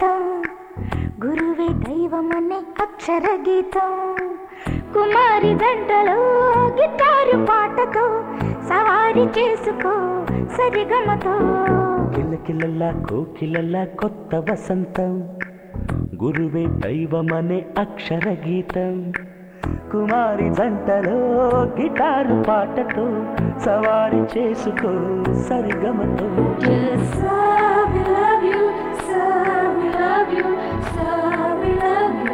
వసంతం గురువే దైవమనే అక్షర గీతం కుమారి దండలో గిటారు పాటతో సవారి చేసుకో సరిగమతో కిలకిలలా కోకిలలా కొత్త వసంతం గురువే దైవమనే అక్షర గీతం కుమారి జంటలో గిటారు పాటతో సవారి చేసుకో సరిగమతో Yes, sir, we love you, sir, we love you, sir, we love you.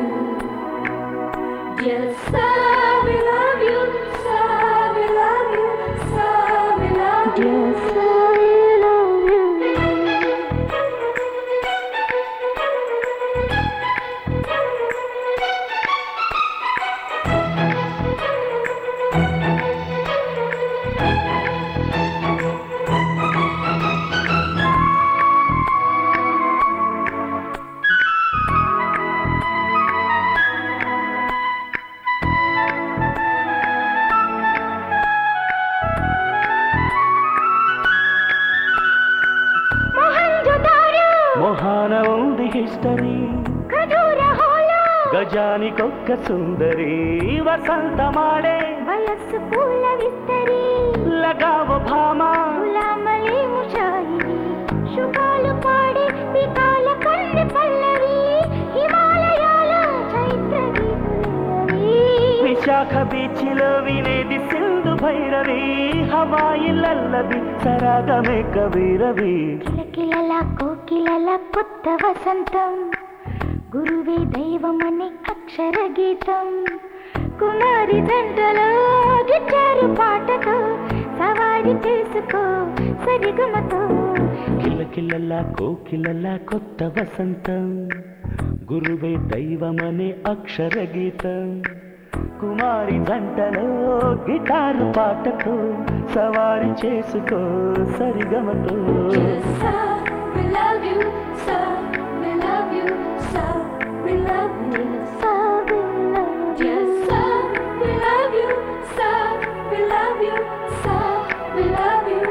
Yes, sir, we love you, sir, we love you, sir, we love you. Yes, sir, we love you. Mohenjo-daro, మొహాన ఉంది history ఖజూరహోలో, గజానికొక్క సుందరి వసంతమాడే వయస్సు పూల విస్తరి లగావ భామా గులామలే ముషాయిరి శుభాలు పాడే వికాల కన్నె పల్లవి హిమాలయాల చైత్ర గీతులవి విశాఖ బీచ్లో వినేది సింధు భైరవి హవాయిలల్లది సరాగమే కవీరవి కిలకిలల కోకిలల కొత్త వసంతం గురువే దైవమని అక్షర గీతం కుమారి దండలో గిటారు పాటతో సవారి చేసుకో సరిగమతో కిలకిలలా కోకిలలా కొత్త వసంతం గురువే దైవమనే అక్షర గీతం కుమారి జంటలో గిటారు పాటతో సవారి చేసుకో సరిగమతో We love you, sir. We love you, sir. We love you, sir. Yes, sir. We love you, sir. We love you, sir. We love you.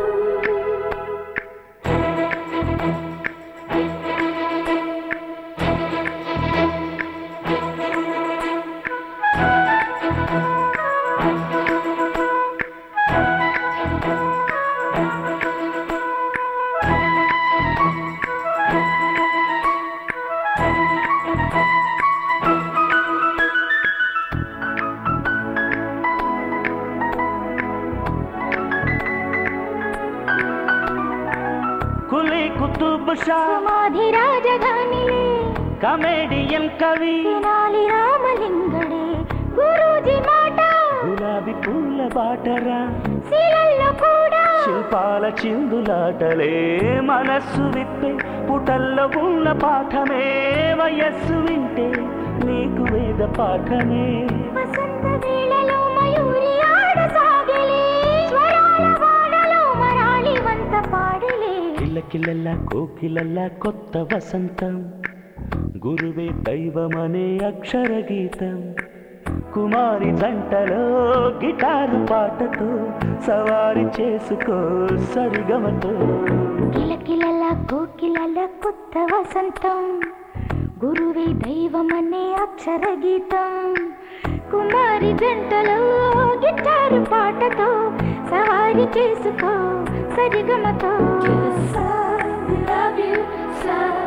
Quli Qutub Shah సమాధి రాజధానిలే కమేడియన్ కవి తెనాలి రామలింగడే గురూజీ మాట గులాబీ పూల బాటరా శిలల్లో కూడా శిల్పాల చిందులాటలే మనస్సు విప్పే పుటల్లో ఉన్న పాఠమే వయస్సు వింటే నీకు వేద పాఠమే వసంత వేళలో మయూరి ఆడసాగలే స్వరాల వాడలో మరాళి వంత పాడలే కిలకిలల కోకిలల కొత్త వసంతం గురువే దైవమనే అక్షర గీతం కుమారి జంటలో గిటారు పాటతో సవారి చేసుకో సరిగమతో కిలకిలల కోకిలల కొత్త వసంతం గురువే దైవమనే అక్షర గీతం కుమారి జంటలో గిటారు పాటతో సవారి చేసుకో సరిగమతో Yes, sir, we love you, sir.